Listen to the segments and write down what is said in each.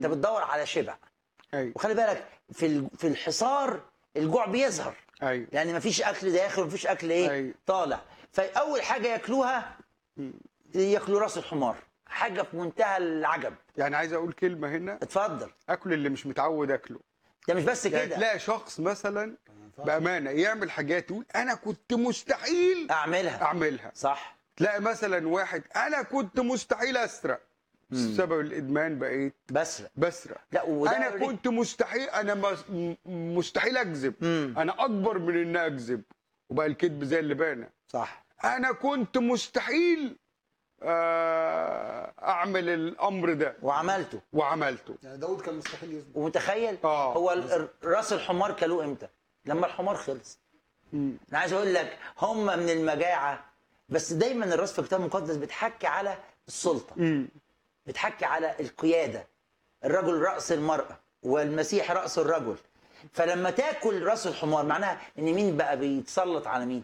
انت بتدور على شبع ايوه وخلي بالك في ال- في الحصار الجوع بيظهر ايوه يعني مفيش اكل داخل ومفيش اكل ايه أيوة. طالع فاول حاجه ياكلوها ياكلوا راس الحمار حاجه في منتهى العجب يعني عايز اقول كلمه هنا اتفضل اكل اللي مش متعود اكله ده مش بس يعني كده تلاقي شخص مثلا بامانه يعمل حاجات يقول انا كنت مستحيل اعملها اعملها صح تلاقي مثلا واحد انا كنت مستحيل اسرق بسبب الادمان بقيت بسرق بسرق لا وده انا كنت مستحيل انا مس- م- مستحيل اكذب مم. انا اكبر من ان اكذب وبقى الكذب زي اللبانه صح انا كنت مستحيل آه، اعمل الامر ده وعملته وعملته يعني داود كان مستحيل يثبت ومتخيل آه. هو ال- راس الحمار كلوه امتى لما الحمار خلص مم. انا عايز اقول لك هم من المجاعه بس دايما الراس في الكتاب المقدس بتحكي على السلطه مم. بتحكي على القياده الرجل راس المراه والمسيح راس الرجل فلما تاكل راس الحمار معناها ان مين بقى بيتسلط على مين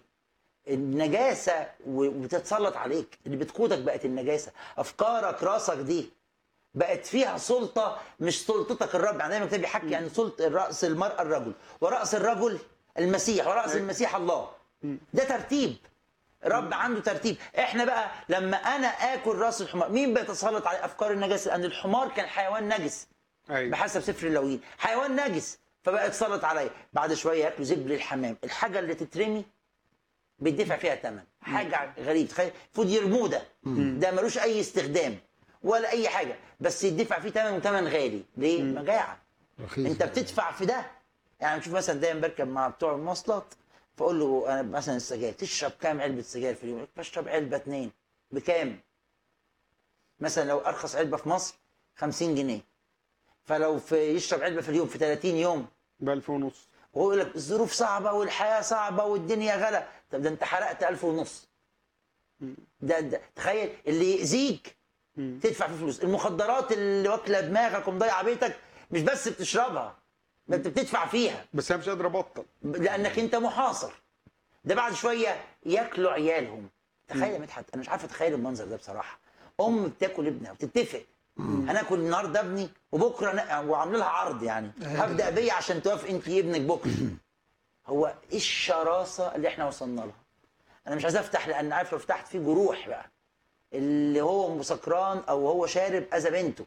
النجاسه و- وبتتسلط عليك اللي بتقودك بقت النجاسه افكارك راسك دي بقت فيها سلطه مش سلطتك الرب يعني دايما الكتاب بيحكي عن سلطه راس المراه الرجل وراس الرجل المسيح وراس المسيح الله ده ترتيب رب عنده ترتيب احنا بقى لما انا اكل راس الحمار مين بيتسلط على افكار النجاسه لان الحمار كان حيوان نجس ايوه بحسب سفر اللاويين حيوان نجس فبقى يتسلط عليا بعد شويه ياكلوا زبل الحمام الحاجه اللي تترمي بيدفع فيها ثمن حاجه غريب تخيل المفروض يرموه ده ده ملوش اي استخدام ولا اي حاجه بس يدفع فيه ثمن وثمن غالي ليه مجاعه رخيص انت بتدفع في ده يعني بشوف مثلا دايما بركب مع بتوع المواصلات فاقول له انا مثلا السجاير تشرب كام علبه سجاير في اليوم؟ يقول لك بشرب علبه اتنين بكام؟ مثلا لو ارخص علبه في مصر 50 جنيه فلو في يشرب علبه في اليوم في 30 يوم ب 1000 ونص وهو يقول لك الظروف صعبه والحياه صعبه والدنيا غلا طب ده انت حرقت 1000 ونص ده, ده تخيل اللي يأذيك تدفع فيه فلوس المخدرات اللي واكله دماغك ومضيعه بيتك مش بس بتشربها ده انت بتدفع فيها بس انا مش قادر ابطل لانك انت محاصر ده بعد شويه ياكلوا عيالهم تخيل يا مدحت انا مش عارف اتخيل المنظر ده بصراحه ام بتاكل ابنها وتتفق هناكل النهارده ابني وبكره نا... وعامل لها عرض يعني هبدا بيا عشان توافق انت ابنك بكره هو ايه الشراسه اللي احنا وصلنا لها انا مش عايز افتح لان عارف لو فتحت فيه جروح بقى اللي هو سكران او هو شارب اذى بنته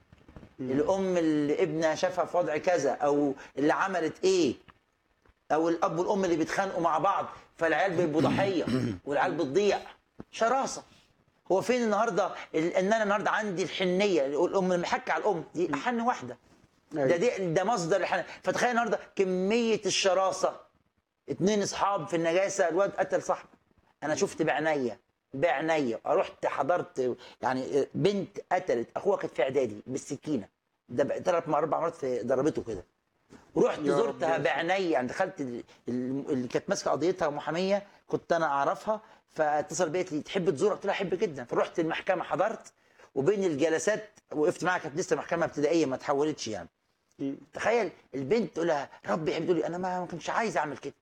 الام اللي ابنها شافها في وضع كذا او اللي عملت ايه او الاب والام اللي بيتخانقوا مع بعض فالعيال بيبقوا ضحيه والعيال بتضيع شراسه هو فين النهارده ال- ان انا النهارده عندي الحنيه الام لما حكي على الام دي حن واحده ده دي ده مصدر الحنيه فتخيل النهارده كميه الشراسه اتنين اصحاب في النجاسه الواد قتل صاحبه انا شفت بعينيا بعينيا رحت حضرت يعني بنت قتلت اخوها كانت في اعدادي بالسكينه ده بقى ثلاث مرات اربع مرات في ضربته كده ورحت يا رب زرتها يسر. بعينيا يعني دخلت ال- ال- اللي كانت ماسكه قضيتها محاميه كنت انا اعرفها فاتصل بيا قالت لي تحب تزورها قلت لها احب جدا فرحت المحكمه حضرت وبين الجلسات وقفت معاها كانت لسه محكمه ابتدائيه ما تحولتش يعني تخيل البنت تقول لها ربي يحب تقول لي انا ما ما كنتش عايز اعمل كده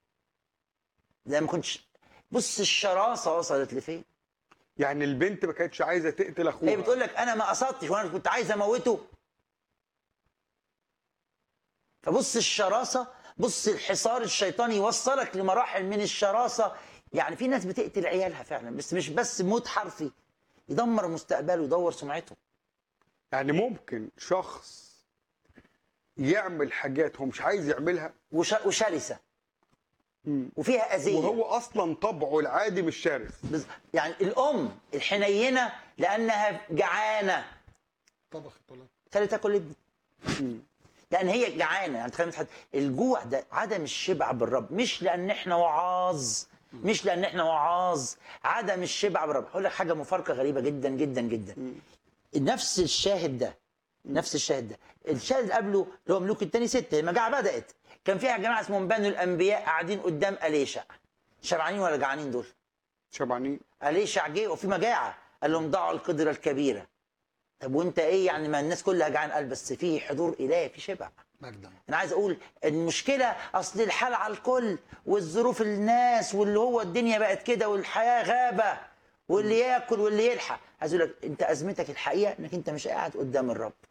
ده ما كنتش بص الشراسه وصلت لفين يعني البنت ما كانتش عايزه تقتل اخوها هي بتقول لك انا ما قصدتش وانا كنت عايز اموته فبص الشراسه بص الحصار الشيطاني يوصلك لمراحل من الشراسه يعني في ناس بتقتل عيالها فعلا بس مش بس موت حرفي يدمر مستقبله يدور سمعته يعني ممكن شخص يعمل حاجات هو مش عايز يعملها وش... وشرسه مم. وفيها اذيه وهو اصلا طبعه العادي مش شرس بز- يعني الام الحنينه لانها جعانه طبخت ولا خلي تاكل ابني لان هي جعانه يعني تخيل متحد- الجوع ده عدم الشبع بالرب مش لان احنا وعاظ مش لان احنا وعاظ عدم الشبع بالرب هقول لك حاجه مفارقه غريبه جدا جدا جدا نفس الشاهد ده نفس الشاهد ده الشاهد اللي قبله اللي هو ملوك الثاني ستة المجاعة بدأت كان فيها جماعة اسمهم بنو الأنبياء قاعدين قدام أليشع شبعانين ولا جعانين دول؟ شبعانين أليشع جه وفي مجاعة قال لهم ضعوا القدرة الكبيرة طب وانت ايه يعني ما الناس كلها جعان قال بس في حضور إلهي في شبع مجدا انا عايز اقول المشكله اصل الحال على الكل والظروف الناس واللي هو الدنيا بقت كده والحياه غابه واللي ياكل واللي يلحق عايز اقول لك انت ازمتك الحقيقه انك انت مش قاعد قدام الرب